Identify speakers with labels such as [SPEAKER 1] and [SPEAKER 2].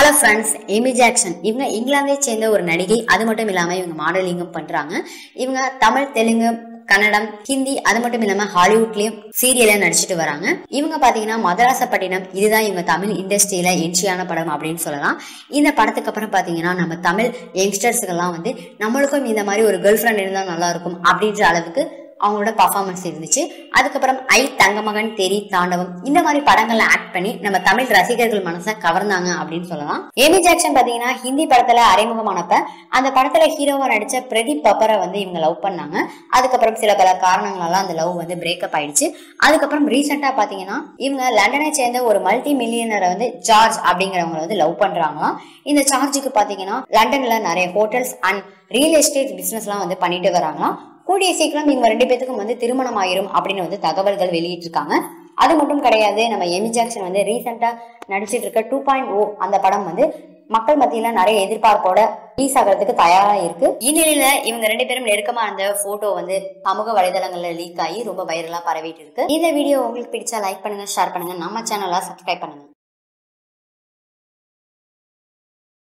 [SPEAKER 1] hello friends Amy Jackson இவங்க இங்கிலாந்தை சேர்ந்த ஒரு நடிகை அது மட்டும் இல்லாம இவங்க மாடலிங்கும் பண்றாங்க இவங்க தமிழ் தெலுங்கு கன்னடம் ஹிந்தி அது மட்டும் இல்லாம ஹாலிவுட்லயும் சீரியல்ல நடிச்சிட்டு வராங்க இவங்க பாத்தீங்கன்னா மதராசப்பட்டினம் இதுதான் இவங்க தமிழ் இண்டஸ்ட்ரியில என்ட்ரியான படம் அப்படின்னு சொல்லலாம் இந்த படத்துக்கு அப்புறம் பாத்தீங்கன்னா நம்ம தமிழ் யங்ஸ்டர்ஸுக்கெல்லாம் வந்து நம்மளுக்கும் இந்த மாதிரி ஒரு கேர்ள் ஃப்ரெண்ட் இருந்தா நல்லா இருக்கும் அப்படின்ற அளவுக்கு அவங்களோட பர்ஃபார்மன்ஸ் இருந்துச்சு அதுக்கப்புறம் ஐ தங்கமகன் தெரி தாண்டவம் இந்த மாதிரி படங்கள்ல ஆக்ட் பண்ணி நம்ம தமிழ் ரசிகர்கள் மனசை கவர்ந்தாங்க அப்படின்னு சொல்லலாம் ஏமி ஜாக்சன் பாத்தீங்கன்னா ஹிந்தி படத்துல அறிமுகமானப்ப அந்த படத்துல ஹீரோவா நடிச்ச பிரதீப் பப்பரை வந்து இவங்க லவ் பண்ணாங்க அதுக்கப்புறம் சில பல காரணங்களால அந்த லவ் வந்து பிரேக்கப் ஆயிடுச்சு அதுக்கப்புறம் ரீசெண்டா பாத்தீங்கன்னா இவங்க லண்டனை சேர்ந்த ஒரு மல்டி மில்லியனரை வந்து ஜார்ஜ் அப்படிங்கிறவங்களை வந்து லவ் பண்றாங்களாம் இந்த சார்ஜுக்கு பாத்தீங்கன்னா லண்டன்ல நிறைய hotels and real estate business எல்லாம் வந்து பண்ணிட்டு வராங்களாம் கூடிய சீக்கிரம் இவங்க ரெண்டு பேத்துக்கும் வந்து திருமணம் ஆயிரும் அப்படின்னு வந்து தகவல்கள் வெளியிட்டிருக்காங்க அது மட்டும் கிடையாது நம்ம எமி ஜாக்சன் வந்து ரீசெண்டா நடிச்சிட்டு இருக்க டூ பாயிண்ட் ஓ அந்த படம் வந்து மக்கள் மத்தியில நிறைய எதிர்பார்ப்போட ரிலீஸ் ஆகிறதுக்கு தயாரா இருக்கு இந்நிலையில இவங்க ரெண்டு பேரும் நெருக்கமா இருந்த போட்டோ வந்து சமூக வலைதளங்கள்ல லீக் ஆகி ரொம்ப வைரலா பரவிட்டு இருக்கு இந்த வீடியோ உங்களுக்கு பிடிச்சா லைக் பண்ணுங்க ஷேர் பண்ணுங்க நம்ம சேனலை சப்ஸ்கிரைப் பண்ணுங்க